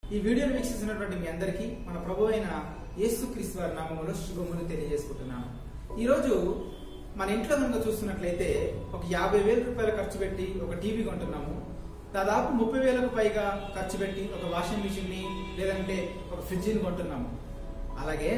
ఈ వీడియోను వీక్షిస్తున్నటువంటి మీ అందరికీ మన ప్రభు అయిన యేసు క్రీస్తు వారి నామములో శుభములు తెలియజేసుకుంటున్నాను ఈరోజు మన ఇంట్లో కనుక చూస్తున్నట్లయితే ఒక యాభై వేల రూపాయలు ఖర్చు పెట్టి ఒక టీవీ కొంటున్నాము దాదాపు ముప్పై వేలకు పైగా ఖర్చు పెట్టి ఒక వాషింగ్ మిషన్ ని లేదంటే ఒక ఫ్రిడ్జ్ని కొంటున్నాము అలాగే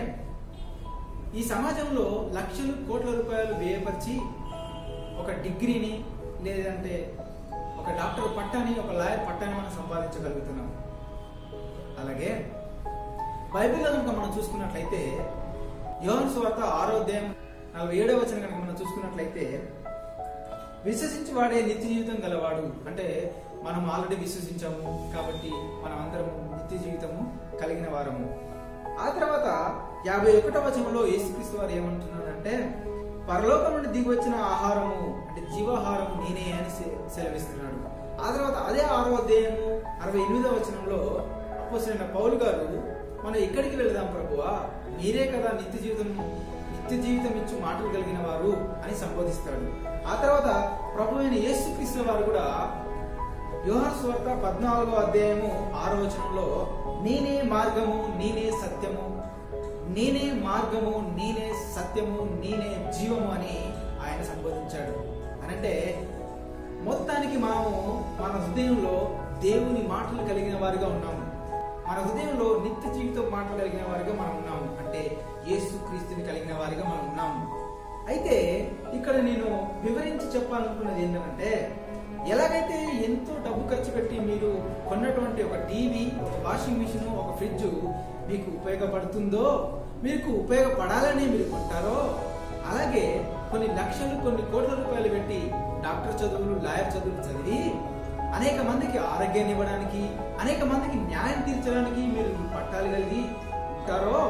ఈ సమాజంలో లక్షలు కోట్ల రూపాయలు వ్యయపరిచి ఒక డిగ్రీని లేదంటే ఒక డాక్టర్ పట్టాని ఒక లాయర్ పట్టాని మనం సంపాదించగలుగుతున్నాం అలాగే బైబిల్లో కనుక మనం చూసుకున్నట్లయితే యోహన్ స్వార్త ఆరోగ్యం నలభై ఏడవ వచనం కనుక మనం చూసుకున్నట్లయితే విశ్వసించి వాడే నిత్య జీవితం గలవాడు అంటే మనం ఆల్రెడీ విశ్వసించాము కాబట్టి మనం అందరం నిత్య జీవితము కలిగిన వారము ఆ తర్వాత యాభై ఒకటో వచనంలో యేసుక్రీస్తు వారు ఏమంటున్నారంటే పరలోకం నుండి దిగి వచ్చిన ఆహారము అంటే జీవాహారము నేనే అని సె- సెలవిస్తున్నాడు ఆ తర్వాత అదే ఆరో అధ్యాయము అరవై ఎనిమిదో వచనంలో అపోసరైన పౌలు గారు మనం ఎక్కడికి వెళదాం ప్రభువా మీరే కదా నిత్య జీవితం నిత్య జీవితం ఇచ్చు మాటలు కలిగిన వారు అని సంబోధిస్తాడు ఆ తర్వాత ప్రభు అయిన యేసుక్రీస్తు వారు కూడా యోహాను స్వార్త పద్నాలుగో అధ్యాయము ఆరో వచనంలో నేనే మార్గము నేనే సత్యము నేనే మార్గము నేనే సత్యము నేనే జీవము అని ఆయన సంబోధించాడు అనంటే మొత్తానికి మనము మన హృదయంలో దేవుని మాటలు కలిగిన వారిగా ఉన్నాము మన హృదయంలో నిత్య జీవితం మాటలు కలిగిన వారిగా మనం ఉన్నాము అంటే యేసు క్రీస్తుని కలిగిన వారిగా మనం ఉన్నాము అయితే ఇక్కడ నేను వివరించి చెప్పాలనుకున్నది ఏంటంటే ఎలాగైతే ఎంతో డబ్బు ఖర్చు పెట్టి మీరు కొన్నటువంటి ఒక టీవీ ఒక వాషింగ్ మిషన్ ఒక ఫ్రిడ్జ్ మీకు ఉపయోగపడుతుందో మీకు ఉపయోగపడాలని మీరు కొంటారో అలాగే కొన్ని లక్షలు కొన్ని కోట్ల రూపాయలు పెట్టి డాక్టర్ చదువులు లాయర్ చదువులు చదివి అనేక మందికి ఆరోగ్యాన్ని ఇవ్వడానికి అనేక మందికి న్యాయం తీర్చడానికి మీరు ఈ పట్టాలు కలిగి ఉంటారో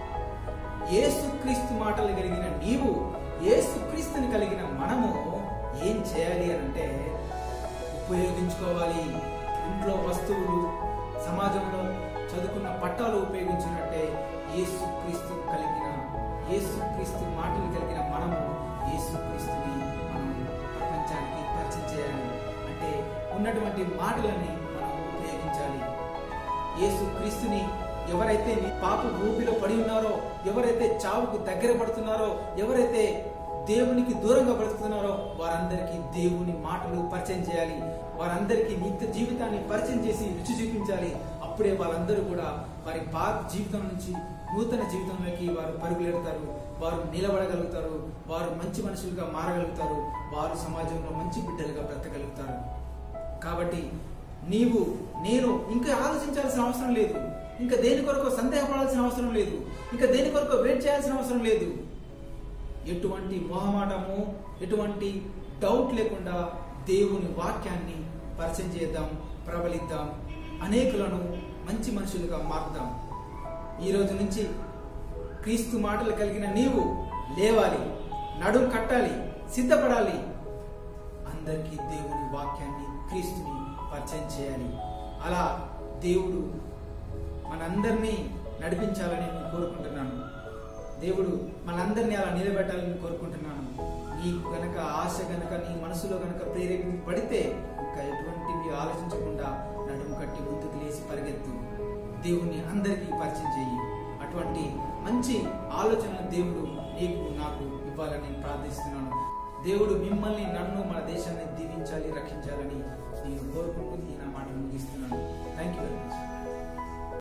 ఏసుక్రీస్తు మాటలు కలిగిన నీవు ఏసుక్రీస్తుని కలిగిన మనము ఏం చేయాలి అని అంటే ఉపయోగించుకోవాలి ఇంట్లో వస్తువులు సమాజంలో చదువుకున్న పట్టాలు ఉపయోగించినట్టే ఏసుక్రీస్తు కలిగిన ఏసుక్రీస్తు మాటలు కలిగిన మనము ఏసుక్రీస్తుని మనం ప్రపంచానికి పరిచయం చేయాలి అంటే ఉన్నటువంటి మాటలని మనం ఉపయోగించాలి యేసు క్రీస్తుని ఎవరైతే నీ పాప ఊపిలో పడి ఉన్నారో ఎవరైతే చావుకు దగ్గర పడుతున్నారో ఎవరైతే దేవునికి దూరంగా బ్రతుకుతున్నారో వారందరికీ దేవుని మాటలు పరిచయం చేయాలి వారందరికీ నిత్య జీవితాన్ని పరిచయం చేసి రుచి చూపించాలి అప్పుడే వాళ్ళందరూ కూడా వారి పాత జీవితం నుంచి నూతన జీవితంలోకి వారు పరుగులెడతారు వారు నిలబడగలుగుతారు వారు మంచి మనుషులుగా మారగలుగుతారు వారు సమాజంలో మంచి బిడ్డలుగా బ్రతకగలుగుతారు కాబట్టి నీవు నేను ఇంకా ఆలోచించాల్సిన అవసరం లేదు ఇంకా దేని కొరకు సందేహపడాల్సిన అవసరం లేదు ఇంకా దేని కొరకు వెయిట్ చేయాల్సిన అవసరం లేదు ఎటువంటి మొహమాటము ఎటువంటి డౌట్ లేకుండా దేవుని వాక్యాన్ని పరిచయం చేద్దాం ప్రబలిద్దాం అనేకులను మంచి మనుషులుగా మార్దాం ఈ రోజు నుంచి క్రీస్తు మాటలు కలిగిన నీవు లేవాలి నడుం కట్టాలి సిద్ధపడాలి అందరికీ దేవుని వాక్యాన్ని క్రీస్తుని పరిచయం చేయాలి అలా దేవుడు మనందరినీ నడిపించాలని నేను కోరుకుంటున్నాను దేవుడు మనందరినీ అలా నిలబెట్టాలని కోరుకుంటున్నాను నీకు గనక ఆశ గనక నీ మనసులో గనక ప్రేరేపింపబడితే ఇంకా ఎటువంటివి ఆలోచించకుండా నడుము కట్టి ముందుకు లేచి పరిగెత్తు దేవుణ్ణి అందరికీ పరిచయం చేయి అటువంటి మంచి ఆలోచనలు దేవుడు నీకు నాకు ఇవ్వాలని నేను ప్రార్థిస్తున్నాను దేవుడు మిమ్మల్ని నన్ను మన దేశాన్ని దీవించాలి రక్షించాలని నేను కోరుకుంటూ ఈ నా మాటలు ముగిస్తున్నాను థ్యాంక్ యూ వెరీ మచ్